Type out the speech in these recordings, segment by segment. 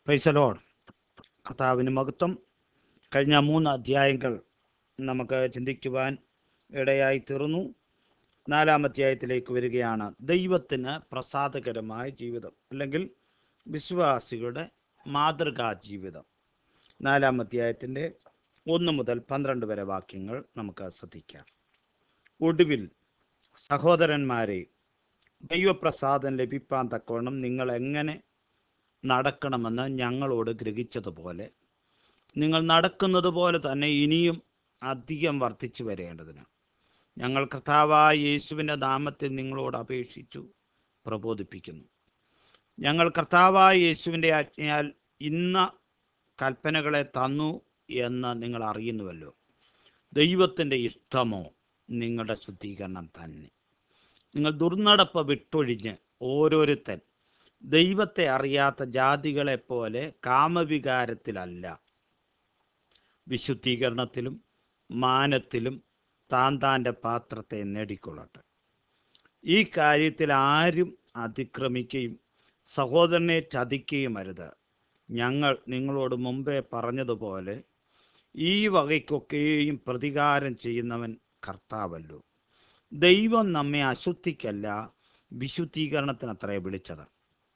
പൈസലോൺ കർത്താവിന് മഹത്വം കഴിഞ്ഞ മൂന്ന് അധ്യായങ്ങൾ നമുക്ക് ചിന്തിക്കുവാൻ ഇടയായി തീർന്നു നാലാം അധ്യായത്തിലേക്ക് വരികയാണ് ദൈവത്തിന് പ്രസാദകരമായ ജീവിതം അല്ലെങ്കിൽ വിശ്വാസികളുടെ മാതൃകാ ജീവിതം നാലാം അധ്യായത്തിൻ്റെ ഒന്ന് മുതൽ പന്ത്രണ്ട് വരെ വാക്യങ്ങൾ നമുക്ക് ശ്രദ്ധിക്കാം ഒടുവിൽ സഹോദരന്മാരെ ദൈവപ്രസാദം ലഭിപ്പാൻ തക്കവണ്ണം നിങ്ങൾ എങ്ങനെ നടക്കണമെന്ന് ഞങ്ങളോട് ഗ്രഹിച്ചതുപോലെ നിങ്ങൾ നടക്കുന്നത് പോലെ തന്നെ ഇനിയും അധികം വർദ്ധിച്ചു വരേണ്ടതിന് ഞങ്ങൾ കർത്താവായ യേശുവിൻ്റെ നാമത്തിൽ നിങ്ങളോട് അപേക്ഷിച്ചു പ്രബോധിപ്പിക്കുന്നു ഞങ്ങൾ കർത്താവായ യേശുവിൻ്റെ ആജ്ഞയാൽ ഇന്ന കൽപ്പനകളെ തന്നു എന്ന് നിങ്ങൾ അറിയുന്നുവല്ലോ ദൈവത്തിൻ്റെ ഇഷ്ടമോ നിങ്ങളുടെ ശുദ്ധീകരണം തന്നെ നിങ്ങൾ ദുർനടപ്പ് വിട്ടൊഴിഞ്ഞ് ഓരോരുത്തൻ ദൈവത്തെ അറിയാത്ത ജാതികളെ പോലെ കാമവികാരത്തിലല്ല വിശുദ്ധീകരണത്തിലും മാനത്തിലും താൻ താൻ്റെ പാത്രത്തെ നേടിക്കൊള്ളട്ടെ ഈ കാര്യത്തിൽ ആരും അതിക്രമിക്കുകയും സഹോദരനെ ചതിക്കുകയും അരുത് ഞങ്ങൾ നിങ്ങളോട് മുമ്പേ പറഞ്ഞതുപോലെ ഈ വകയ്ക്കൊക്കെയും പ്രതികാരം ചെയ്യുന്നവൻ കർത്താവല്ലോ ദൈവം നമ്മെ അശുദ്ധിക്കല്ല വിശുദ്ധീകരണത്തിനത്രേ വിളിച്ചത്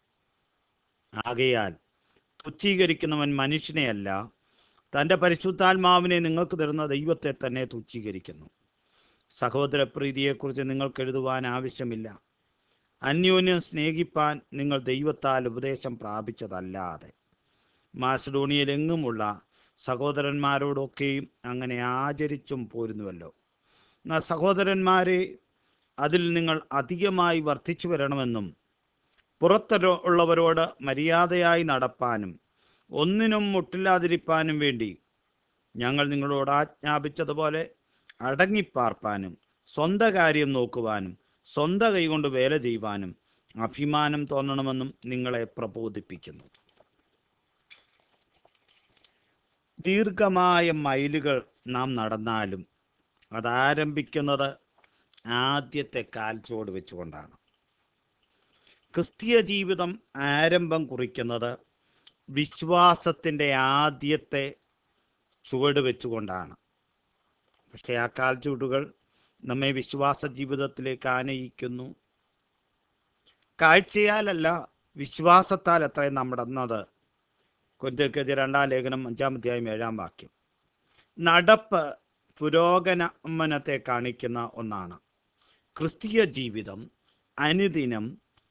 ആകയാൽ തുച്ഛീകരിക്കുന്നവൻ മനുഷ്യനെയല്ല തൻ്റെ പരിശുദ്ധാത്മാവിനെ നിങ്ങൾക്ക് തരുന്ന ദൈവത്തെ തന്നെ തുച്ഛീകരിക്കുന്നു സഹോദര പ്രീതിയെക്കുറിച്ച് നിങ്ങൾക്ക് എഴുതുവാൻ ആവശ്യമില്ല അന്യോന്യം സ്നേഹിപ്പാൻ നിങ്ങൾ ദൈവത്താൽ ഉപദേശം പ്രാപിച്ചതല്ലാതെ മാസഡോണിയയിലെങ്ങുമുള്ള സഹോദരന്മാരോടൊക്കെയും അങ്ങനെ ആചരിച്ചും പോരുന്നുവല്ലോ എന്നാൽ സഹോദരന്മാരെ അതിൽ നിങ്ങൾ അധികമായി വർദ്ധിച്ചു വരണമെന്നും പുറത്തൊരു ഉള്ളവരോട് മര്യാദയായി നടപ്പാനും ഒന്നിനും മുട്ടില്ലാതിരിപ്പാനും വേണ്ടി ഞങ്ങൾ നിങ്ങളോട് ആജ്ഞാപിച്ചതുപോലെ അടങ്ങിപ്പാർപ്പാനും സ്വന്ത കാര്യം നോക്കുവാനും സ്വന്ത കൈകൊണ്ട് വേല ചെയ്യുവാനും അഭിമാനം തോന്നണമെന്നും നിങ്ങളെ പ്രബോധിപ്പിക്കുന്നു ദീർഘമായ മൈലുകൾ നാം നടന്നാലും അതാരംഭിക്കുന്നത് ആദ്യത്തെ കാൽച്ചോട് വെച്ചുകൊണ്ടാണ് ക്രിസ്തീയ ജീവിതം ആരംഭം കുറിക്കുന്നത് വിശ്വാസത്തിൻ്റെ ആദ്യത്തെ ചുവട് വെച്ചുകൊണ്ടാണ് പക്ഷേ ആ കാൽച്ചുവടുകൾ നമ്മെ വിശ്വാസ ജീവിതത്തിലേക്ക് ആനയിക്കുന്നു കാഴ്ചയാലല്ല വിശ്വാസത്താൽ അത്രയും നാം നടന്നത് കൊരിന്ത്യർക്കെതിരെ രണ്ടാം ലേഖനം അഞ്ചാം അധ്യായം ഏഴാം വാക്യം നടപ്പ് പുരോഗമനത്തെ കാണിക്കുന്ന ഒന്നാണ് ക്രിസ്തീയ ജീവിതം അനുദിനം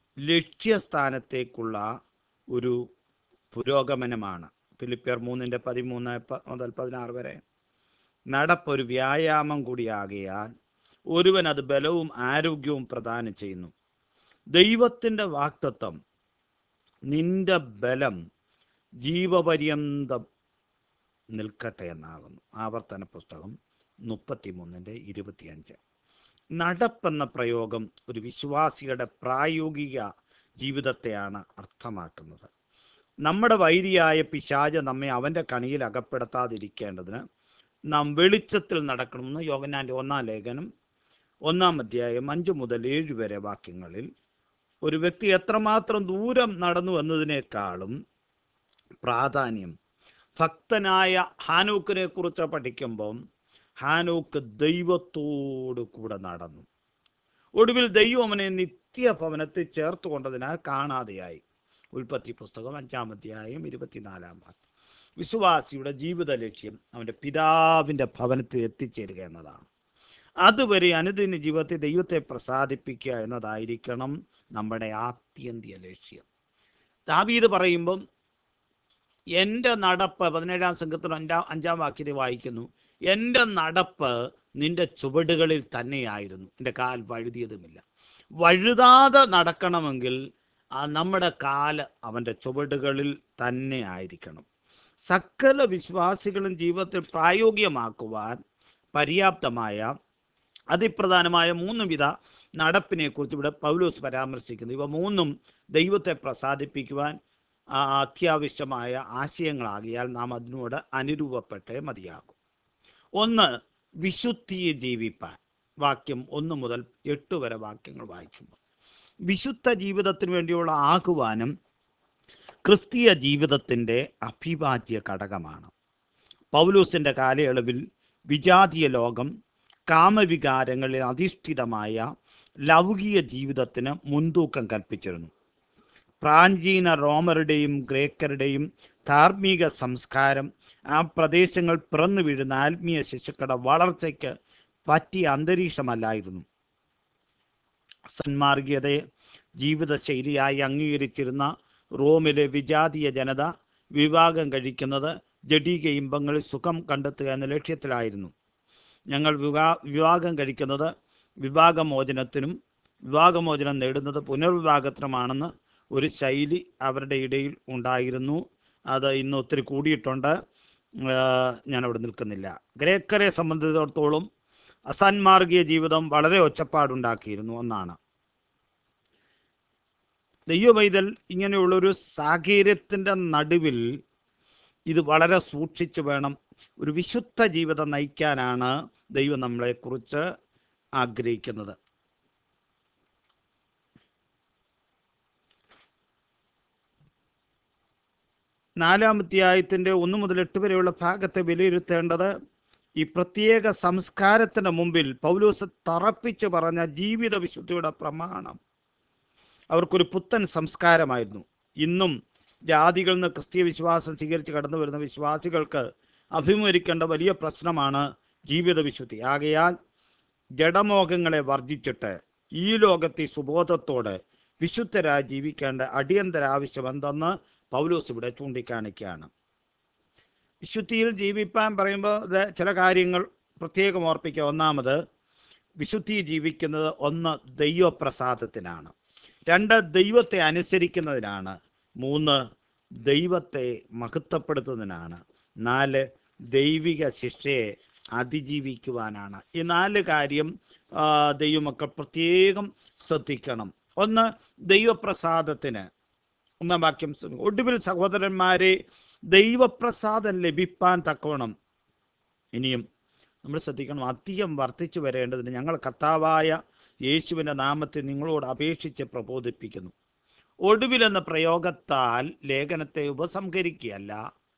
ലക്ഷ്യസ്ഥാനത്തേക്കുള്ള ഒരു പുരോഗമനമാണ് ഫിലിപ്പിയർ മൂന്നിൻ്റെ പതിമൂന്ന് പ- മുതൽ പതിനാറ് വരെ നടപ്പ് ഒരു വ്യായാമം കൂടിയാകയാൽ ഒരുവൻ അത് ബലവും ആരോഗ്യവും പ്രദാനം ചെയ്യുന്നു ദൈവത്തിൻ്റെ വാക്തത്വം നിന്റെ ബലം ജീവപര്യന്തം നിൽക്കട്ടെ എന്നാകുന്നു ആവർത്തന പുസ്തകം മുപ്പത്തിമൂന്നിൻ്റെ ഇരുപത്തിയഞ്ച് നടപ്പെന്ന പ്രയോഗം ഒരു വിശ്വാസിയുടെ പ്രായോഗിക ജീവിതത്തെയാണ് അർത്ഥമാക്കുന്നത് നമ്മുടെ വൈരിയായ പിശാച നമ്മെ അവൻ്റെ കണിയിൽ അകപ്പെടുത്താതിരിക്കേണ്ടതിന് നാം വെളിച്ചത്തിൽ നടക്കണമെന്ന് യോഗനാൻ്റെ ഒന്നാം ലേഖനം ഒന്നാം അധ്യായം അഞ്ച് മുതൽ ഏഴ് വരെ വാക്യങ്ങളിൽ ഒരു വ്യക്തി എത്രമാത്രം ദൂരം നടന്നു എന്നതിനേക്കാളും പ്രാധാന്യം ഭക്തനായ ഹാനൂക്കിനെ കുറിച്ച് പഠിക്കുമ്പം ഹാനൂക്ക് ദൈവത്തോടു കൂടെ നടന്നു ഒടുവിൽ ദൈവം അവനെ നിത്യഭവനത്തിൽ ചേർത്ത് കൊണ്ടതിനാൽ കാണാതെയായി ഉൽപ്പത്തി പുസ്തകം അഞ്ചാം അധ്യായം ഇരുപത്തിനാലാം വാക്യം വിശ്വാസിയുടെ ജീവിത ലക്ഷ്യം അവൻ്റെ പിതാവിൻ്റെ ഭവനത്തിൽ എത്തിച്ചേരുക എന്നതാണ് അതുവരെ അനുദിന ജീവിതത്തെ ദൈവത്തെ പ്രസാദിപ്പിക്കുക എന്നതായിരിക്കണം നമ്മുടെ ആത്യന്തിക ലക്ഷ്യം ദാവീദ് പറയുമ്പം എൻ്റെ നടപ്പ് പതിനേഴാം സംഘത്തിൽ അഞ്ചാം അഞ്ചാം വാക്യത്തിൽ വായിക്കുന്നു എൻ്റെ നടപ്പ് നിന്റെ ചുവടുകളിൽ തന്നെയായിരുന്നു എൻ്റെ കാൽ വഴുതിയതുമില്ല വഴുതാതെ നടക്കണമെങ്കിൽ ആ നമ്മുടെ കാല് അവൻ്റെ ചുവടുകളിൽ തന്നെ ആയിരിക്കണം സകല വിശ്വാസികളും ജീവിതത്തിൽ പ്രായോഗികമാക്കുവാൻ പര്യാപ്തമായ അതിപ്രധാനമായ മൂന്ന് വിധ നടപ്പിനെ കുറിച്ച് ഇവിടെ പൗലോസ് പരാമർശിക്കുന്നു ഇവ മൂന്നും ദൈവത്തെ പ്രസാദിപ്പിക്കുവാൻ ആ, അത്യാവശ്യമായ ആശയങ്ങളാകിയാൽ നാം അതിനോട് അനുരൂപപ്പെട്ടേ മതിയാകും ഒന്ന് വിശുദ്ധിയെ ജീവിപ്പാൻ വാക്യം ഒന്ന് മുതൽ എട്ട് വരെ വാക്യങ്ങൾ വായിക്കുമ്പോൾ വിശുദ്ധ ജീവിതത്തിന് വേണ്ടിയുള്ള ആഹ്വാനം ക്രിസ്തീയ ജീവിതത്തിൻ്റെ അഭിവാജ്യ ഘടകമാണ് പൗലൂസിൻ്റെ കാലയളവിൽ വിജാതീയ ലോകം കാമവികാരങ്ങളിൽ അധിഷ്ഠിതമായ ലൗകിക ജീവിതത്തിന് മുൻതൂക്കം കൽപ്പിച്ചിരുന്നു പ്രാചീന റോമറുടെയും ഗ്രേക്കരുടെയും ധാർമ്മിക സംസ്കാരം ആ പ്രദേശങ്ങൾ പിറന്നു വീഴുന്ന ആത്മീയ ശിശുക്കളുടെ വളർച്ചയ്ക്ക് പറ്റിയ അന്തരീക്ഷമല്ലായിരുന്നു സന്മാർഗീയതയെ ജീവിതശൈലിയായി അംഗീകരിച്ചിരുന്ന റോമിലെ വിജാതീയ ജനത വിവാഹം കഴിക്കുന്നത് ജഡീക ഇമ്പങ്ങളിൽ സുഖം കണ്ടെത്തുക എന്ന ലക്ഷ്യത്തിലായിരുന്നു ഞങ്ങൾ വിവാ വിവാഹം കഴിക്കുന്നത് വിവാഹമോചനത്തിനും വിവാഹമോചനം നേടുന്നത് പുനർവിവാഹത്തിനുമാണെന്ന് ഒരു ശൈലി അവരുടെ ഇടയിൽ ഉണ്ടായിരുന്നു അത് ഇന്ന് ഒത്തിരി കൂടിയിട്ടുണ്ട് ഞാൻ അവിടെ നിൽക്കുന്നില്ല ഗ്രേക്കരെ സംബന്ധിച്ചിടത്തോളം അസാൻമാർഗീയ ജീവിതം വളരെ ഒച്ചപ്പാടുണ്ടാക്കിയിരുന്നു ഒന്നാണ് ദൈവവൈതൽ ഇങ്ങനെയുള്ളൊരു സാഹചര്യത്തിൻ്റെ നടുവിൽ ഇത് വളരെ സൂക്ഷിച്ചു വേണം ഒരു വിശുദ്ധ ജീവിതം നയിക്കാനാണ് ദൈവം നമ്മളെക്കുറിച്ച് ആഗ്രഹിക്കുന്നത് നാലാം അധ്യായത്തിൻ്റെ ഒന്ന് മുതൽ എട്ട് വരെയുള്ള ഭാഗത്തെ വിലയിരുത്തേണ്ടത് ഈ പ്രത്യേക സംസ്കാരത്തിന് മുമ്പിൽ പൗലോസ് തറപ്പിച്ച് പറഞ്ഞ ജീവിത വിശുദ്ധിയുടെ പ്രമാണം അവർക്കൊരു പുത്തൻ സംസ്കാരമായിരുന്നു ഇന്നും ജാതികളിൽ നിന്ന് ക്രിസ്തീയ വിശ്വാസം സ്വീകരിച്ച് കടന്നു വരുന്ന വിശ്വാസികൾക്ക് അഭിമുഖീകരിക്കേണ്ട വലിയ പ്രശ്നമാണ് ജീവിത വിശുദ്ധി ആകയാൽ ജഡമോഹങ്ങളെ വർജിച്ചിട്ട് ഈ ലോകത്തെ സുബോധത്തോടെ വിശുദ്ധരായി ജീവിക്കേണ്ട അടിയന്തര ആവശ്യം എന്തെന്ന് പൗലോസ് ഇവിടെ ചൂണ്ടിക്കാണിക്കുകയാണ് വിശുദ്ധിയിൽ ജീവിപ്പാൻ പറയുമ്പോൾ ഇത് ചില കാര്യങ്ങൾ പ്രത്യേകം ഓർപ്പിക്കുക ഒന്നാമത് വിശുദ്ധി ജീവിക്കുന്നത് ഒന്ന് ദൈവപ്രസാദത്തിനാണ് രണ്ട് ദൈവത്തെ അനുസരിക്കുന്നതിനാണ് മൂന്ന് ദൈവത്തെ മഹത്വപ്പെടുത്തുന്നതിനാണ് നാല് ദൈവിക ശിക്ഷയെ അതിജീവിക്കുവാനാണ് ഈ നാല് കാര്യം ആ, ദൈവമക്കൾ പ്രത്യേകം ശ്രദ്ധിക്കണം ഒന്ന് ദൈവപ്രസാദത്തിന് ഒന്നാം വാക്യം ശ്രമിക്കുക. ഒടുവിൽ സഹോദരന്മാരെ ദൈവപ്രസാദം ലഭിപ്പാൻ തക്കവണ്ണം ഇനിയും നമ്മൾ ശ്രദ്ധിക്കണം അധികം വർദ്ധിച്ചു വരേണ്ടതിന് ഞങ്ങൾ കർത്താവായ യേശുവിൻ്റെ നാമത്തിൽ നിങ്ങളോട് അപേക്ഷിച്ച് പ്രബോധിപ്പിക്കുന്നു ഒടുവിൽ എന്ന പ്രയോഗത്താൽ ലേഖനത്തെ ഉപസംഹരിക്കുകയല്ല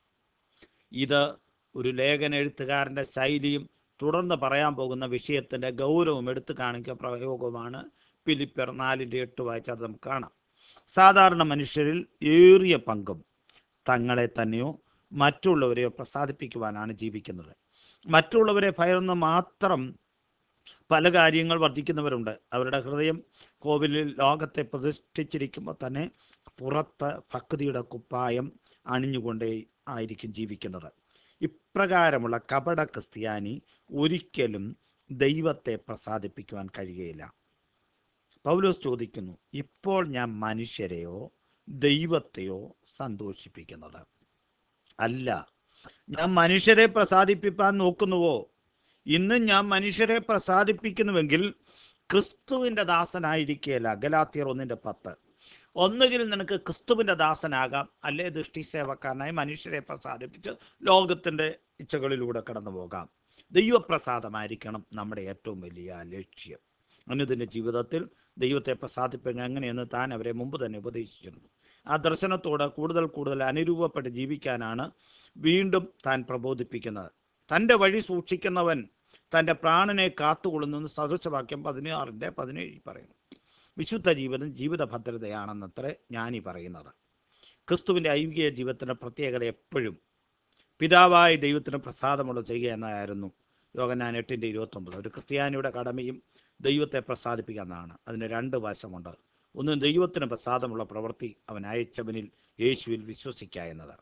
ഇത് ഒരു ലേഖന എഴുത്തുകാരൻ്റെ ശൈലിയും തുടർന്ന് പറയാൻ പോകുന്ന വിഷയത്തിൻ്റെ ഗൗരവം എടുത്തു കാണിക്കുക പ്രയോഗമാണ് ഫിലിപ്പർ നാലിൻ്റെ എട്ട് വായിച്ചാൽ അത് നമുക്ക് കാണാം സാധാരണ മനുഷ്യരിൽ ഏറിയ പങ്കും തങ്ങളെ തന്നെയോ മറ്റുള്ളവരെയോ പ്രസാദിപ്പിക്കുവാനാണ് ജീവിക്കുന്നത് മറ്റുള്ളവരെ ഭയന്ന് മാത്രം പല കാര്യങ്ങൾ വർദ്ധിക്കുന്നവരുണ്ട് അവരുടെ ഹൃദയം കോവിലിൽ ലോകത്തെ പ്രതിഷ്ഠിച്ചിരിക്കുമ്പോൾ തന്നെ പുറത്ത് ഭക്തിയുടെ കുപ്പായം അണിഞ്ഞുകൊണ്ടേ ആയിരിക്കും ജീവിക്കുന്നത് ഇപ്രകാരമുള്ള കപട ക്രിസ്ത്യാനി ഒരിക്കലും ദൈവത്തെ പ്രസാദിപ്പിക്കുവാൻ കഴിയുകയില്ല പൗലോസ് ചോദിക്കുന്നു ഇപ്പോൾ ഞാൻ മനുഷ്യരെയോ ദൈവത്തെയോ സന്തോഷിപ്പിക്കുന്നത് അല്ല ഞാൻ മനുഷ്യരെ പ്രസാദിപ്പിക്കാൻ നോക്കുന്നുവോ ഇന്ന് ഞാൻ മനുഷ്യരെ പ്രസാദിപ്പിക്കുന്നുവെങ്കിൽ ക്രിസ്തുവിൻ്റെ ദാസനായിരിക്കുകയല്ല ഗലാത്തിയർ ഒന്നിൻ്റെ പത്ത് ഒന്നുകിൽ നിനക്ക് ക്രിസ്തുവിൻ്റെ ദാസനാകാം അല്ലേ ദൃഷ്ടിസേവക്കാരനായി മനുഷ്യരെ പ്രസാദിപ്പിച്ച് ലോകത്തിൻ്റെ ഇച്ഛകളിലൂടെ കടന്നു പോകാം ദൈവപ്രസാദമായിരിക്കണം നമ്മുടെ ഏറ്റവും വലിയ ലക്ഷ്യം അനുദിന ജീവിതത്തിൽ ദൈവത്തെ പ്രസാദിപ്പിക്കുക എങ്ങനെയെന്ന് താൻ അവരെ മുമ്പ് തന്നെ ഉപദേശിച്ചിരുന്നു ആ ദർശനത്തോട് കൂടുതൽ കൂടുതൽ അനുരൂപപ്പെട്ട് ജീവിക്കാനാണ് വീണ്ടും താൻ പ്രബോധിപ്പിക്കുന്നത് തൻ്റെ വഴി സൂക്ഷിക്കുന്നവൻ തൻ്റെ പ്രാണനെ കാത്തുകൊള്ളുന്നു സദൃശവാക്യം പതിനാറിൻ്റെ പതിനേഴിൽ പറയുന്നു വിശുദ്ധ ജീവിതം ജീവിത ഭദ്രതയാണെന്നത്രേ ഞാനീ പറയുന്നത് ക്രിസ്തുവിൻ്റെ ഐകിക ജീവിതത്തിൻ്റെ പ്രത്യേകത എപ്പോഴും പിതാവായ ദൈവത്തിന് പ്രസാദമുള്ള ചെയ്യുക എന്നതായിരുന്നു യോഗനാൻ എട്ടിൻ്റെ ഇരുപത്തൊമ്പത് ഒരു ക്രിസ്ത്യാനിയുടെ കടമയും ദൈവത്തെ പ്രസാദിപ്പിക്കുക എന്നതാണ് അതിന് രണ്ട് വശമുണ്ട് ഒന്ന് ദൈവത്തിന് പ്രസാദമുള്ള പ്രവൃത്തി അവൻ അയച്ചവനിൽ യേശുവിൽ വിശ്വസിക്കുക എന്നത്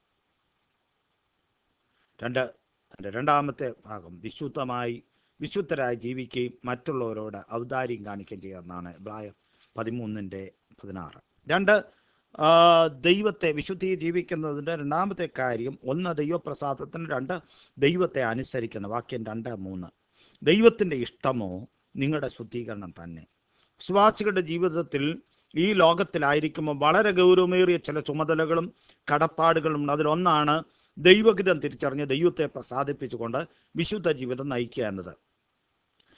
രണ്ട് അതിൻ്റെ രണ്ടാമത്തെ ഭാഗം വിശുദ്ധമായി വിശുദ്ധരായി ജീവിക്കുകയും മറ്റുള്ളവരോട് ഔദാര്യം കാണിക്കുകയും ചെയ്യുക എന്നാണ് ഇബ്രാഹിം പതിമൂന്നിൻ്റെ പതിനാറ് രണ്ട് ആ, ദൈവത്തെ വിശുദ്ധി ജീവിക്കുന്നതിൻ്റെ രണ്ടാമത്തെ കാര്യം ഒന്ന് ദൈവപ്രസാദത്തിന് രണ്ട് ദൈവത്തെ അനുസരിക്കുന്ന വാക്യം രണ്ട് മൂന്ന് ദൈവത്തിൻ്റെ ഇഷ്ടമോ നിങ്ങളുടെ ശുദ്ധീകരണം തന്നെ വിശ്വാസികളുടെ ജീവിതത്തിൽ ഈ ലോകത്തിലായിരിക്കുമ്പോൾ വളരെ ഗൗരവമേറിയ ചില ചുമതലകളും കടപ്പാടുകളും ഉണ്ട് അതിലൊന്നാണ് ദൈവഹിതം തിരിച്ചറിഞ്ഞ് ദൈവത്തെ പ്രസാദിപ്പിച്ചുകൊണ്ട് വിശുദ്ധ ജീവിതം നയിക്കുക എന്നത്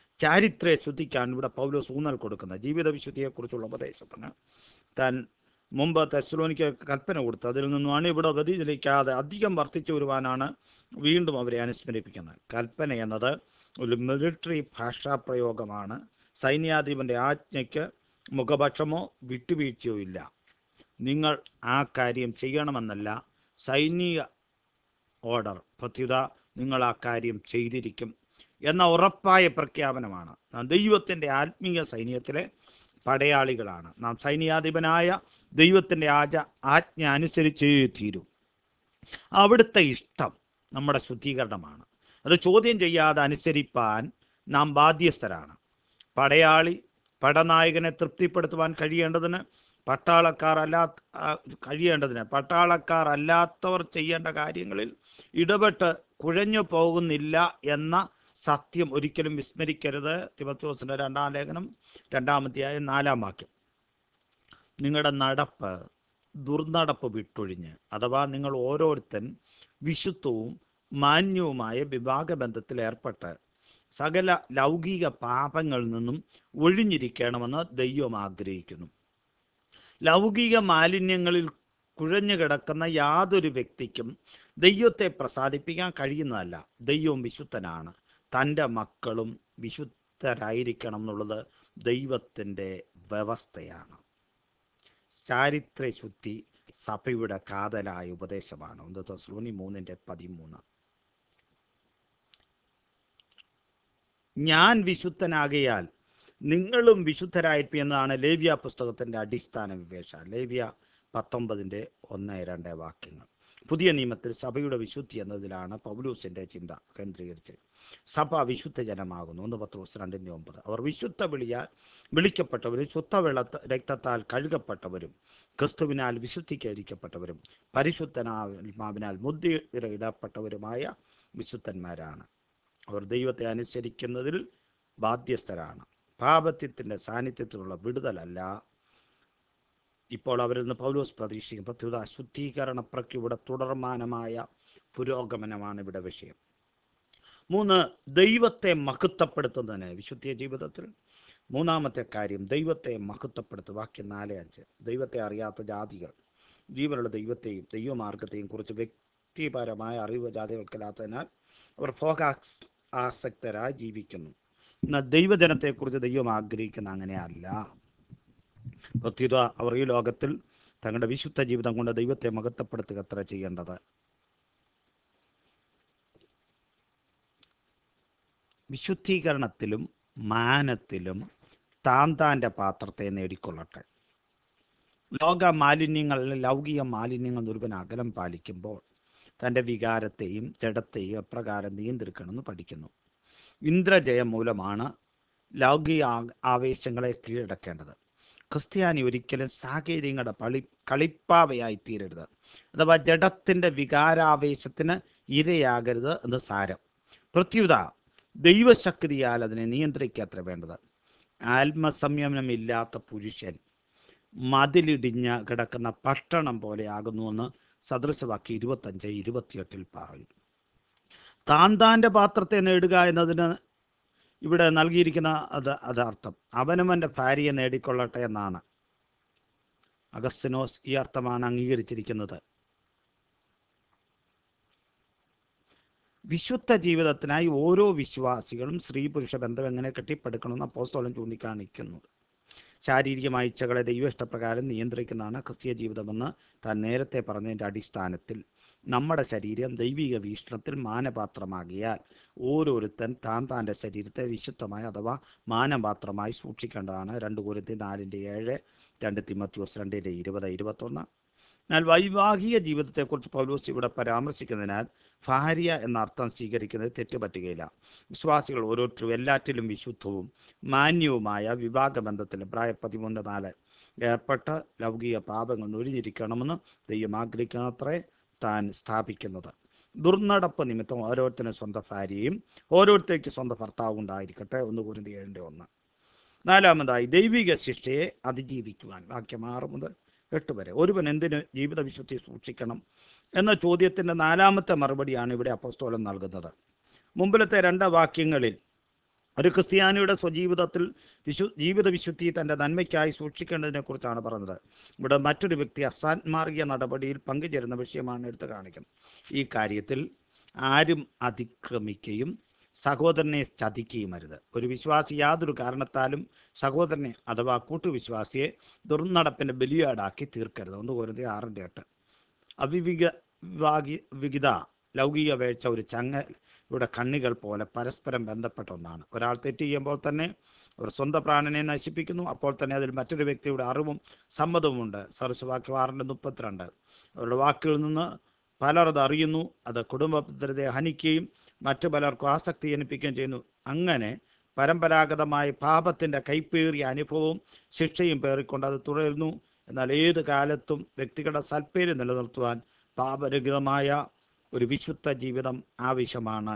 ചാരിത്രയെ ശുദ്ധിക്കാൻ ഇവിടെ പൗലോസ് ഊന്നൽ കൊടുക്കുന്നത് ജീവിത വിശുദ്ധിയെക്കുറിച്ചുള്ള ഉപദേശത്തിന് താൻ മുമ്പ് തെസ്ലോനിക്ക് കൽപ്പന കൊടുത്തു അതിൽ നിന്നുമാണ് ഇവിടെ വ്യതിചലിക്കാതെ അധികം വർദ്ധിച്ചു വരുവാനാണ് വീണ്ടും അവരെ അനുസ്മരിപ്പിക്കുന്നത് കൽപ്പന എന്നത് ഒരു മിലിറ്ററി ഭാഷാ പ്രയോഗമാണ് സൈന്യാധിപന്റെ ആജ്ഞയ്ക്ക് മുഖപക്ഷമോ വിട്ടുവീഴ്ചയോ ഇല്ല നിങ്ങൾ ആ കാര്യം ചെയ്യണമെന്നല്ല സൈനിക ഓർഡർ പ്രത്യുത നിങ്ങൾ ആ കാര്യം ചെയ്തിരിക്കും എന്ന ഉറപ്പായ പ്രഖ്യാപനമാണ് നാം ദൈവത്തിൻ്റെ ആത്മീയ സൈന്യത്തിലെ പടയാളികളാണ് നാം സൈന്യാധിപനായ ദൈവത്തിൻ്റെ ആജ ആജ്ഞ അനുസരിച്ചേ തീരൂ അവിടുത്തെ ഇഷ്ടം നമ്മുടെ ശുദ്ധീകരണമാണ് അത് ചോദ്യം ചെയ്യാതെ അനുസരിപ്പാൻ നാം ബാധ്യസ്ഥരാണ് പടയാളി പടനായകനെ തൃപ്തിപ്പെടുത്തുവാൻ കഴിയേണ്ടതിന് പട്ടാളക്കാർ അല്ലാ ആ, കഴിയേണ്ടതിന് പട്ടാളക്കാർ അല്ലാത്തവർ ചെയ്യേണ്ട കാര്യങ്ങളിൽ ഇടപെട്ട് കുഴഞ്ഞു പോകുന്നില്ല എന്ന സത്യം ഒരിക്കലും വിസ്മരിക്കരുത് തിമത്തോസിന്റെ രണ്ടാം ലേഖനം രണ്ടാമത്തെയായ നാലാം വാക്യം നിങ്ങളുടെ നടപ്പ് ദുർനടപ്പ് വിട്ടൊഴിഞ്ഞ് അഥവാ നിങ്ങൾ ഓരോരുത്തൻ വിശുദ്ധവും മാന്യവുമായ വിവാഹബന്ധത്തിൽ ഏർപ്പെട്ട് സകല ലൗകിക പാപങ്ങളിൽ നിന്നും ഒഴിഞ്ഞിരിക്കണമെന്ന് ദൈവം ആഗ്രഹിക്കുന്നു ലൗകിക മാലിന്യങ്ങളിൽ കുഴഞ്ഞു കിടക്കുന്ന യാതൊരു വ്യക്തിക്കും ദൈവത്തെ പ്രസാദിപ്പിക്കാൻ കഴിയുന്നതല്ല ദൈവം വിശുദ്ധനാണ് തൻ്റെ മക്കളും വിശുദ്ധരായിരിക്കണം എന്നുള്ളത് ദൈവത്തിൻ്റെ വ്യവസ്ഥയാണ് ചാരിത്ര ശുദ്ധി സഭയുടെ കാതലായ ഉപദേശമാണ് ഒന്ന് തെസ്സലോനി മൂന്നിൻ്റെ പതിമൂന്ന് ഞാൻ വിശുദ്ധനാകയാൽ നിങ്ങളും വിശുദ്ധരായിരിക്കും എന്നതാണ് ലേവ്യ പുസ്തകത്തിൻ്റെ അടിസ്ഥാന വിവേശ ലേവ്യ പത്തൊമ്പതിൻ്റെ ഒന്ന് രണ്ട് വാക്യങ്ങൾ പുതിയ നിയമത്തിൽ സഭയുടെ വിശുദ്ധി എന്നതിലാണ് പൗലൂസിൻ്റെ ചിന്ത കേന്ദ്രീകരിച്ച് സഭ വിശുദ്ധ ജനമാകുന്നു ഒന്ന് പത്രോസ് രണ്ടിൻ്റെ ഒമ്പത് അവർ വിശുദ്ധ വിളിയാൽ വിളിക്കപ്പെട്ടവരും ശുദ്ധ വെള്ള രക്തത്താൽ കഴുകപ്പെട്ടവരും ക്രിസ്തുവിനാൽ വിശുദ്ധീകരിക്കപ്പെട്ടവരും പരിശുദ്ധനാത്മാവിനാൽ മുദ്രയിടപ്പെട്ടവരുമായ വിശുദ്ധന്മാരാണ് അവർ ദൈവത്തെ അനുസരിക്കുന്നതിൽ ബാധ്യസ്ഥരാണ് പാപത്യത്തിൻ്റെ സാന്നിധ്യത്തിലുള്ള വിടുതലല്ല ഇപ്പോൾ അവരിൽ നിന്ന് പൗലോസ് പ്രതീക്ഷിക്കും പ്രത്യുത ശുദ്ധീകരണ പ്രക്രിയയുടെ തുടർമാനമായ പുരോഗമനമാണ് ഇവിടെ വിഷയം മൂന്ന് ദൈവത്തെ മഹത്വപ്പെടുത്തുന്നതിന് വിശുദ്ധ ജീവിതത്തിൽ മൂന്നാമത്തെ കാര്യം ദൈവത്തെ മഹത്വപ്പെടുത്തുക വാക്യം നാല് അഞ്ച് ദൈവത്തെ അറിയാത്ത ജാതികൾ ജീവനുള്ള ദൈവത്തെയും ദൈവമാർഗത്തെയും കുറിച്ച് വ്യക്തിപരമായ അറിവ് ജാതികൾക്കില്ലാത്തതിനാൽ അവർ ഫോകാസ് ആസക്തരായി ജീവിക്കുന്നു എന്നാൽ ദൈവജനത്തെക്കുറിച്ച് ദൈവം ആഗ്രഹിക്കുന്ന അങ്ങനെയല്ല പ്രത്യുത അവർ ഈ ലോകത്തിൽ തങ്ങളുടെ വിശുദ്ധ ജീവിതം കൊണ്ട് ദൈവത്തെ മഹത്വപ്പെടുത്തുക അത്ര ചെയ്യേണ്ടത് വിശുദ്ധീകരണത്തിലും മാനത്തിലും താൻ താൻ്റെ പാത്രത്തെ നേടിക്കൊള്ളട്ടെ ലോക മാലിന്യങ്ങളിൽ ലൗകിക മാലിന്യങ്ങൾ ഒരുവൻ അകലം പാലിക്കുമ്പോൾ തൻ്റെ വികാരത്തെയും ജഡത്തെയും എപ്രകാരം നിയന്ത്രിക്കണമെന്ന് പഠിക്കുന്നു ഇന്ദ്രജയം മൂലമാണ് ലൗകിക ആ- ആവേശങ്ങളെ കീഴടക്കേണ്ടത് ക്രിസ്ത്യാനി ഒരിക്കലും സാഹചര്യങ്ങളുടെ പളി കളിപ്പാവയായി തീരരുത് അഥവാ ജഡത്തിൻ്റെ വികാരാവേശത്തിന് ഇരയാകരുത് എന്ന് സാരം പ്രത്യുത ദൈവശക്തിയാൽ അതിനെ നിയന്ത്രിക്കത്ര വേണ്ടത് ആത്മസംയമനമില്ലാത്ത പുരുഷൻ മതിലിടിഞ്ഞ കിടക്കുന്ന പട്ടണം പോലെയാകുന്നുവെന്ന് സദൃശവാക്യ ഇരുപത്തഞ്ച് ഇരുപത്തിയെട്ടിൽ പറയും താൻ താൻ്റെ പാത്രത്തെ നേടുക എന്നതിന് ഇവിടെ നൽകിയിരിക്കുന്ന അത് അതാർത്ഥം അവനവൻ്റെ ഭാര്യയെ നേടിക്കൊള്ളട്ടെ എന്നാണ് അഗസ്തിനോസ് ഈ അർത്ഥമാണ് അംഗീകരിച്ചിരിക്കുന്നത് വിശുദ്ധ ജീവിതത്തിനായി ഓരോ വിശ്വാസികളും സ്ത്രീ പുരുഷ ബന്ധം എങ്ങനെ കെട്ടിപ്പടുക്കണമെന്ന് അപ്പോസ്തോലൻ ചൂണ്ടിക്കാണിക്കുന്നു ശാരീരികമായ ഇച്ഛകളെ ദൈവ ഇഷ്ടപ്രകാരം നിയന്ത്രിക്കുന്നതാണ് ക്രിസ്തീയ ജീവിതമെന്ന് താൻ നേരത്തെ പറഞ്ഞതിൻ്റെ അടിസ്ഥാനത്തിൽ നമ്മുടെ ശരീരം ദൈവിക വീക്ഷണത്തിൽ മാനപാത്രമാകിയാൽ ഓരോരുത്തൻ താൻ താൻ്റെ ശരീരത്തെ വിശുദ്ധമായി അഥവാ മാനപാത്രമായി സൂക്ഷിക്കേണ്ടതാണ് രണ്ട് കുരുത്തി നാലിൻ്റെ ഏഴ് രണ്ട് തിമത്യോസ് രണ്ടിൻ്റെ ഇരുപത് ഇരുപത്തൊന്ന് എന്നാൽ വൈവാഹിക ജീവിതത്തെക്കുറിച്ച് പൗലോസ് ഇവിടെ പരാമർശിക്കുന്നതിനാൽ ഭാര്യ എന്ന അർത്ഥം സ്വീകരിക്കുന്നത് തെറ്റുപറ്റുകയില്ല വിശ്വാസികൾ ഓരോരുത്തരും എല്ലാറ്റിലും വിശുദ്ധവും മാന്യവുമായ വിവാഹ ബന്ധത്തിൽ പ്രായ പതിമൂന്ന് നാല് ഏർപ്പെട്ട ലൗകിക പാപങ്ങൾ ഒഴിഞ്ഞിരിക്കണമെന്ന് ദൈവം ആഗ്രഹിക്കുന്നത്രേ താൻ സ്ഥാപിക്കുന്നത് ദുർനടപ്പ് നിമിത്തം ഓരോരുത്തരും സ്വന്തം ഭാര്യയും ഓരോരുത്തർക്ക് സ്വന്തം ഭർത്താവും ഉണ്ടായിരിക്കട്ടെ ഒന്ന് കുരുതി ഏഴിൻ്റെ ഒന്ന് നാലാമതായി ദൈവിക ശിക്ഷയെ അതിജീവിക്കുവാൻ വാക്യം ആറ് മുതൽ എട്ട് വരെ ഒരുവൻ എന്തിന് ജീവിത വിശുദ്ധി സൂക്ഷിക്കണം എന്ന ചോദ്യത്തിൻ്റെ നാലാമത്തെ മറുപടിയാണ് ഇവിടെ അപ്പസ്തോലൻ നൽകുന്നത് മുമ്പിലത്തെ രണ്ട് വാക്യങ്ങളിൽ ഒരു ക്രിസ്ത്യാനിയുടെ സ്വജീവിതത്തിൽ വിശു ജീവിത വിശുദ്ധി തൻ്റെ നന്മയ്ക്കായി സൂക്ഷിക്കേണ്ടതിനെ കുറിച്ചാണ് പറഞ്ഞത് ഇവിടെ മറ്റൊരു വ്യക്തി അസാന്മാർഗിക നടപടിയിൽ പങ്കുചേരുന്ന വിഷയമാണ് എടുത്തു കാണിക്കുന്നത് ഈ കാര്യത്തിൽ ആരും അതിക്രമിക്കുകയും സഹോദരനെ ചതിക്കുകയും അരുത് ഒരു വിശ്വാസി യാതൊരു കാരണത്താലും സഹോദരനെ അഥവാ കൂട്ടുവിശ്വാസിയെ ദുർനടപ്പിൻ്റെ ബലിയാടാക്കി തീർക്കരുത് ഒന്ന് കോരുന്നത് ആറിൻ്റെ എട്ട് അവിവിക വിവാഹി വിഹിത ലൗകിക വേഴ്ച ഒരു ചങ്ങയുടെ കണ്ണികൾ പോലെ പരസ്പരം ബന്ധപ്പെട്ട ഒന്നാണ് ഒരാൾ തെറ്റ് ചെയ്യുമ്പോൾ തന്നെ അവർ സ്വന്തം പ്രാണനെ നശിപ്പിക്കുന്നു അപ്പോൾ തന്നെ അതിൽ മറ്റൊരു വ്യക്തിയുടെ അറിവും സമ്മതവുമുണ്ട് സർസ്വാക്യം ആറിൻ്റെ മുപ്പത്തിരണ്ട് അവരുടെ വാക്കുകളിൽ നിന്ന് പലർ അത് അറിയുന്നു അത് കുടുംബ ഭദ്രതയെ ഹനിക്കുകയും മറ്റു പലർക്കും ആസക്തി ജനിപ്പിക്കുകയും ചെയ്യുന്നു അങ്ങനെ പരമ്പരാഗതമായി പാപത്തിൻ്റെ കൈപ്പേറിയ അനുഭവവും ശിക്ഷയും പേറിക്കൊണ്ട് അത് തുടരുന്നു എന്നാൽ ഏത് കാലത്തും വ്യക്തികളുടെ സൽപ്പേര് നിലനിർത്തുവാൻ പാപരഹിതമായ ഒരു വിശുദ്ധ ജീവിതം ആവശ്യമാണ്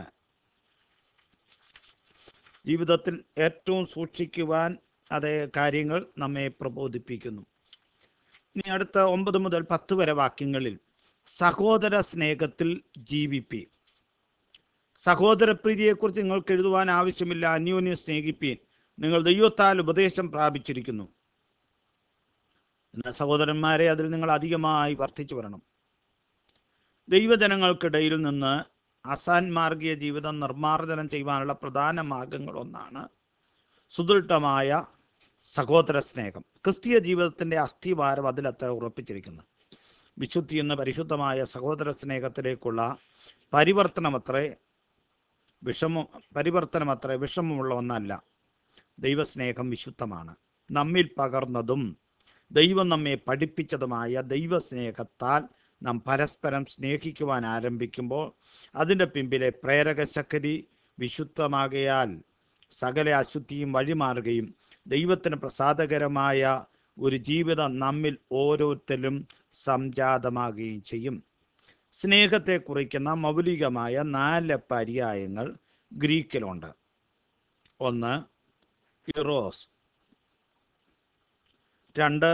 ജീവിതത്തിൽ ഏറ്റവും സൂക്ഷിക്കുവാൻ അതേ കാര്യങ്ങൾ നമ്മെ പ്രബോധിപ്പിക്കുന്നു ഇനി അടുത്ത ഒമ്പത് മുതൽ പത്ത് വരെ വാക്യങ്ങളിൽ സഹോദര സ്നേഹത്തിൽ ജീവിപ്പി സഹോദരപ്രീതിയെക്കുറിച്ച് നിങ്ങൾക്ക് എഴുതുവാൻ ആവശ്യമില്ല അന്യോന്യം സ്നേഹിപ്പീൻ നിങ്ങൾ ദൈവത്താൽ ഉപദേശം പ്രാപിച്ചിരിക്കുന്നു എന്നാൽ സഹോദരന്മാരെ അതിൽ നിങ്ങൾ അധികമായി വർദ്ധിച്ചു വരണം ദൈവജനങ്ങൾക്കിടയിൽ നിന്ന് അസാൻമാർഗീയ ജീവിതം നിർമ്മാർജ്ജനം ചെയ്യുവാനുള്ള പ്രധാന മാർഗങ്ങളൊന്നാണ് സുദൃഢമായ സഹോദര സ്നേഹം ക്രിസ്തീയ ജീവിതത്തിൻ്റെ അസ്ഥിവാരം അതിലത്തെ ഉറപ്പിച്ചിരിക്കുന്നു വിശുദ്ധി എന്ന പരിശുദ്ധമായ സഹോദര സ്നേഹത്തിലേക്കുള്ള പരിവർത്തനമത്രേ വിഷമം പരിവർത്തനമത്രേ വിഷമമുള്ള ഒന്നല്ല ദൈവസ്നേഹം വിശുദ്ധമാണ് നമ്മിൽ പകർന്നതും ദൈവം നമ്മെ പഠിപ്പിച്ചതുമായ ദൈവസ്നേഹത്താൽ നാം പരസ്പരം സ്നേഹിക്കുവാൻ ആരംഭിക്കുമ്പോൾ അതിൻ്റെ പിമ്പിലെ പ്രേരക ശക്തി വിശുദ്ധമാകയാൽ സകല അശുദ്ധിയും വഴിമാറുകയും ദൈവത്തിന് പ്രസാദകരമായ ഒരു ജീവിതം നമ്മിൽ ഓരോരുത്തരും സംജാതമാകുകയും ചെയ്യും സ്നേഹത്തെ കുറിക്കുന്ന മൗലികമായ നാല് പര്യായങ്ങൾ ഗ്രീക്കിലുണ്ട് ഒന്ന് ഇറോസ് രണ്ട്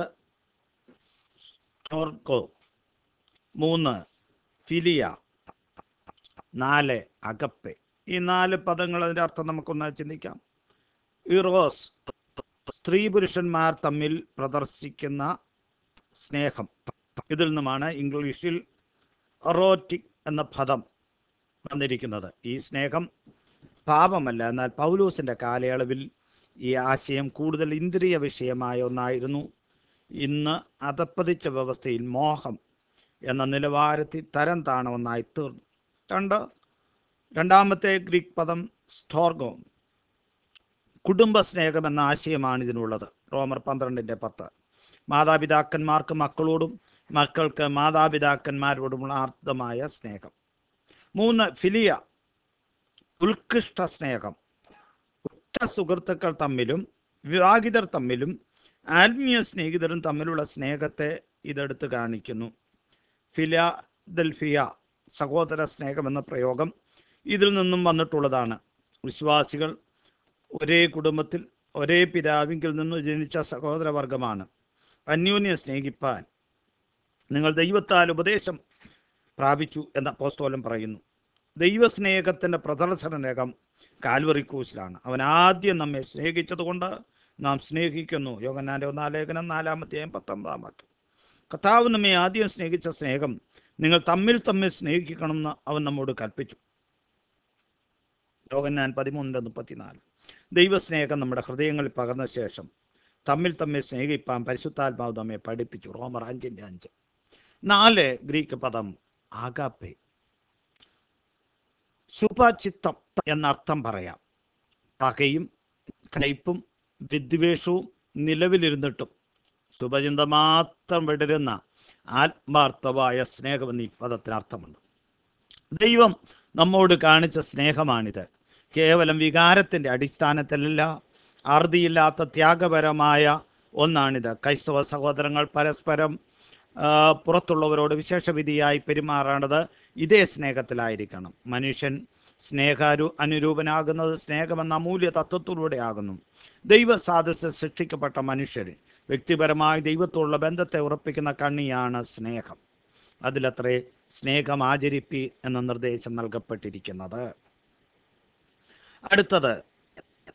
ടോർക്കോ മൂന്ന് ഫിലിയ നാല് അകപ്പെ ഈ നാല് പദങ്ങൾ അതിൻ്റെ അർത്ഥം നമുക്കൊന്ന് ചിന്തിക്കാം ഇറോസ് സ്ത്രീ പുരുഷന്മാർ തമ്മിൽ പ്രദർശിക്കുന്ന സ്നേഹം ഇതിൽ നിന്നുമാണ് ഇംഗ്ലീഷിൽ എറോറ്റിക് എന്ന പദം വന്നിരിക്കുന്നത് ഈ സ്നേഹം പാപമല്ല എന്നാൽ പൗലൂസിൻ്റെ കാലയളവിൽ ഈ ആശയം കൂടുതൽ ഇന്ദ്രിയ വിഷയമായ ഒന്നായിരുന്നു ഇന്ന് അതപ്പതിച്ച വ്യവസ്ഥയിൽ മോഹം എന്ന നിലവാരത്തിൽ തരം താണ ഒന്നായി തീർന്നു രണ്ട് രണ്ടാമത്തെ ഗ്രീക്ക് പദം സ്റ്റോർഗോം കുടുംബ സ്നേഹം എന്ന ആശയമാണ് ഇതിനുള്ളത് റോമർ പന്ത്രണ്ടിൻ്റെ പത്ത് മാതാപിതാക്കന്മാർക്ക് മക്കളോടും മക്കൾക്ക് മാതാപിതാക്കന്മാരോടുമുള്ള ആർദ്രമായ സ്നേഹം മൂന്ന് ഫിലിയ ഉത്കൃഷ്ട സ്നേഹം ഉറ്റ സുഹൃത്തുക്കൾ തമ്മിലും വിവാഹിതർ തമ്മിലും ആത്മീയ സ്നേഹിതരും തമ്മിലുള്ള സ്നേഹത്തെ ഇതെടുത്ത് കാണിക്കുന്നു ഫിലാദൽഫിയ സഹോദര സ്നേഹം എന്ന പ്രയോഗം ഇതിൽ നിന്നും വന്നിട്ടുള്ളതാണ് വിശ്വാസികൾ ഒരേ കുടുംബത്തിൽ ഒരേ പിതാവിങ്കിൽ നിന്ന് ജനിച്ച സഹോദരവർഗമാണ് അന്യോന്യം സ്നേഹിപ്പാൻ നിങ്ങൾ ദൈവത്താൽ ഉപദേശം പ്രാപിച്ചു എന്ന പോസ്തോലം പറയുന്നു ദൈവസ്നേഹത്തിൻ്റെ പ്രദർശനരകം കാൽവറി ക്രൂസിലാണ് അവൻ ആദ്യം നമ്മെ സ്നേഹിച്ചതുകൊണ്ട് നാം സ്നേഹിക്കുന്നു യോഗന്നാൻ്റെ ഒന്നാം ലേഖനം നാലാമത്തെയും പത്തൊമ്പതാം വാക്യം കർത്താവ് നമ്മെ ആദ്യം സ്നേഹിച്ച സ്നേഹം നിങ്ങൾ തമ്മിൽ തമ്മിൽ സ്നേഹിക്കണമെന്ന് അവൻ നമ്മോട് കൽപ്പിച്ചു യോഗന്നാൻ പതിമൂന്നിൻ്റെ മുപ്പത്തിനാല് ദൈവസ്നേഹം നമ്മുടെ ഹൃദയങ്ങളിൽ പകർന്ന ശേഷം തമ്മിൽ തമ്മിൽ സ്നേഹിപ്പാൻ പരിശുദ്ധാത്മാവ് നമ്മെ പഠിപ്പിച്ചു റോമർ അഞ്ചിൻ്റെ അഞ്ച് നാല് ഗ്രീക്ക് പദം ആകാപ്പെ ശുഭചിത്തം എന്നർത്ഥം പറയാം പകയും കയ്പും വിദ്വേഷവും നിലവിലിരുന്നിട്ടും ശുഭചിന്ത മാത്രം വിടരുന്ന ആത്മാർത്ഥമായ സ്നേഹമെന്ന് ഈ പദത്തിന് അർത്ഥമുണ്ട് ദൈവം നമ്മോട് കാണിച്ച സ്നേഹമാണിത് കേവലം വികാരത്തിൻ്റെ അടിസ്ഥാനത്തിലല്ല അറുതിയില്ലാത്ത ത്യാഗപരമായ ഒന്നാണിത് ക്രൈസ്തവ സഹോദരങ്ങൾ പരസ്പരം ആ, പുറത്തുള്ളവരോട് വിശേഷവിധിയായി പെരുമാറേണ്ടത് ഇതേ സ്നേഹത്തിലായിരിക്കണം മനുഷ്യൻ സ്നേഹാരു അനുരൂപനാകുന്നത് സ്നേഹമെന്ന അമൂല്യ തത്വത്തിലൂടെ ആകുന്നു ദൈവ സാദസ്യ സൃഷ്ടിക്കപ്പെട്ട മനുഷ്യർ വ്യക്തിപരമായി ദൈവത്തോടുള്ള ബന്ധത്തെ ഉറപ്പിക്കുന്ന കണ്ണിയാണ് സ്നേഹം അതിലത്രേ സ്നേഹം ആചരിപ്പി എന്ന നിർദ്ദേശം നൽകപ്പെട്ടിരിക്കുന്നത് അടുത്തത്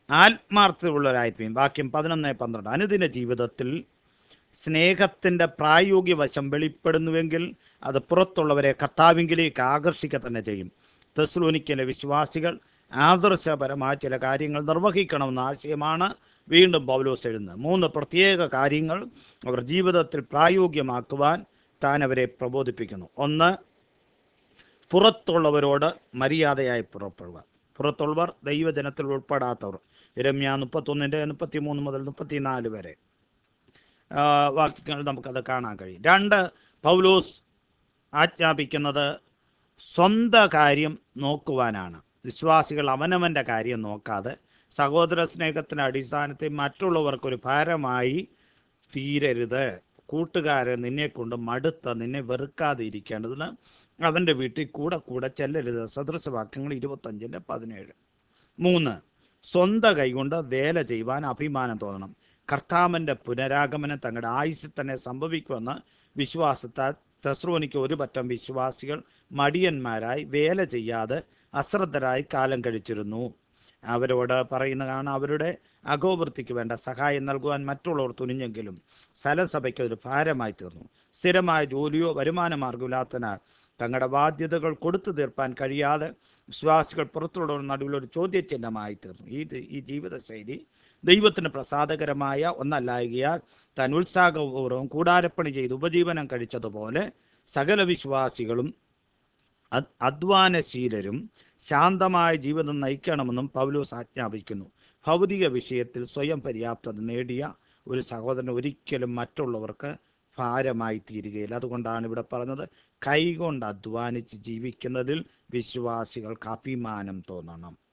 ആത്മാർത്ഥതയുള്ളവരായിരിക്കും വാക്യം പതിനൊന്ന് പന്ത്രണ്ട് അനുദിന ജീവിതത്തിൽ സ്നേഹത്തിൻ്റെ പ്രായോഗിക വശം വെളിപ്പെടുന്നുവെങ്കിൽ അത് പുറത്തുള്ളവരെ കർത്താവിങ്കിലേക്ക് ആകർഷിക്കുക തന്നെ ചെയ്യും തെസ്ലോനിക്കലെ വിശ്വാസികൾ ആദർശപരമായ ചില കാര്യങ്ങൾ നിർവഹിക്കണമെന്ന ആശയമാണ് വീണ്ടും പൗലോസ് എഴുതുന്നത് മൂന്ന് പ്രത്യേക കാര്യങ്ങൾ അവർ ജീവിതത്തിൽ പ്രായോഗികമാക്കുവാൻ താൻ അവരെ പ്രബോധിപ്പിക്കുന്നു ഒന്ന് പുറത്തുള്ളവരോട് മര്യാദയായി പുറപ്പെടുക പുറത്തുള്ളവർ ദൈവജനത്തിൽ ഉൾപ്പെടാത്തവർ രമ്യ മുപ്പത്തൊന്നിൻ്റെ മുപ്പത്തിമൂന്ന് മുതൽ മുപ്പത്തിനാല് വരെ ആ, വാക്യങ്ങൾ നമുക്കത് കാണാൻ കഴിയും രണ്ട് പൗലോസ് ആജ്ഞാപിക്കുന്നത് സ്വന്തം കാര്യം നോക്കുവാനാണ് വിശ്വാസികൾ അവനവൻ്റെ കാര്യം നോക്കാതെ സഹോദര സ്നേഹത്തിൻ്റെ അടിസ്ഥാനത്തിൽ മറ്റുള്ളവർക്കൊരു ഭാരമായി തീരരുത് കൂട്ടുകാരെ നിന്നെ കൊണ്ട് മടുത്ത നിന്നെ വെറുക്കാതെ ഇരിക്കേണ്ടതിന് അവൻ്റെ വീട്ടിൽ കൂടെ കൂടെ ചെല്ലരുത് സദൃശവാക്യങ്ങൾ ഇരുപത്തഞ്ചിൻ്റെ പതിനേഴ് മൂന്ന് സ്വന്തം കൈകൊണ്ട് വേല ചെയ്യുവാൻ അഭിമാനം തോന്നണം കർത്താവിൻ്റെ പുനരാഗമനം തങ്ങളുടെ ആയുസ്സിൽ തന്നെ സംഭവിക്കുമെന്ന് വിശ്വാസത്താൽ തെസ്രോനിക്ക് ഒരു പറ്റം വിശ്വാസികൾ മടിയന്മാരായി വേല ചെയ്യാതെ അശ്രദ്ധരായി കാലം കഴിച്ചിരുന്നു അവരോട് പറയുന്നതാണ് അവരുടെ അഗോവൃത്തിക്ക് വേണ്ട സഹായം നൽകുവാൻ മറ്റുള്ളവർ തുനിഞ്ഞെങ്കിലും സ്ഥലസഭയ്ക്ക് ഒരു ഭാരമായി തീർന്നു സ്ഥിരമായ ജോലിയോ വരുമാന മാർഗമില്ലാത്തതിനാൽ തങ്ങളുടെ ബാധ്യതകൾ കൊടുത്തു തീർപ്പാൻ കഴിയാതെ വിശ്വാസികൾ പുറത്തുള്ളവർ നടുവിൽ ഒരു ചോദ്യചിഹ്നമായി തീർന്നു ഇത് ഈ ജീവിതശൈലി ദൈവത്തിന് പ്രസാദകരമായ ഒന്നല്ലായകയാൽ താൻ ഉത്സാഹപൂർവ്വം കൂടാരപ്പണി ചെയ്ത് ഉപജീവനം കഴിച്ചതുപോലെ സകല വിശ്വാസികളും അ- അധ്വാനശീലരും ശാന്തമായ ജീവിതം നയിക്കണമെന്നും പൗലോസ് ആജ്ഞാപിക്കുന്നു ഭൗതിക വിഷയത്തിൽ സ്വയം പര്യാപ്തത നേടിയ ഒരു സഹോദരൻ ഒരിക്കലും മറ്റുള്ളവർക്ക് ഭാരമായി തീരുകയില്ല അതുകൊണ്ടാണ് ഇവിടെ പറഞ്ഞത് കൈകൊണ്ട് അധ്വാനിച്ച് ജീവിക്കുന്നതിൽ വിശ്വാസികൾക്ക് അഭിമാനം തോന്നണം